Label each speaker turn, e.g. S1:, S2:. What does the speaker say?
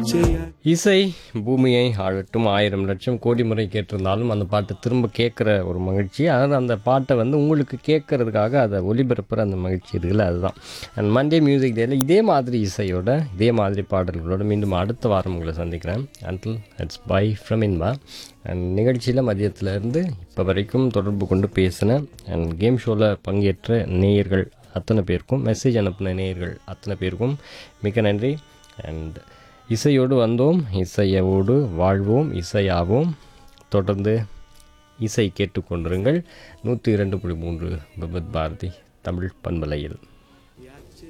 S1: பிச்சையா
S2: இசை பூமியை ஆழட்டும் ஆயிரம் லட்சம் கோடி முறை கேட்டிருந்தாலும் அந்த பாட்டு திரும்ப கேட்குற ஒரு மகிழ்ச்சி அதாவது அந்த பாட்டை வந்து உங்களுக்கு கேட்கறதுக்காக அதை ஒளிபரப்புற அந்த மகிழ்ச்சி இருக்குல்ல அதுதான் அண்ட் மண்டே மியூசிக் டேல இதே மாதிரி இசையோட இதே மாதிரி பாடல்களோட மீண்டும் அடுத்த வாரம் உங்களை சந்திக்கிறேன் until it's bye from Inba and நிகழ்ச்சியில் மதியத்திலேருந்து இப்போ வரைக்கும் தொடர்பு கொண்டு பேசின அண்ட் கேம் ஷோவில் பங்கேற்ற நேயர்கள் அத்தனை பேருக்கும் மெசேஜ் அனுப்பின நேயர்கள் அத்தனை பேருக்கும் மிக்க நன்றி அண்ட் இசையோடு வந்தோம் இசையோடு வாழ்வோம் இசையாவோம் தொடர்ந்து இசை கேட்டுக்கொண்டிருங்கள் நூற்றி இரண்டு புள்ளி மூன்று விபத் பாரதி தமிழ் பண்பலையில்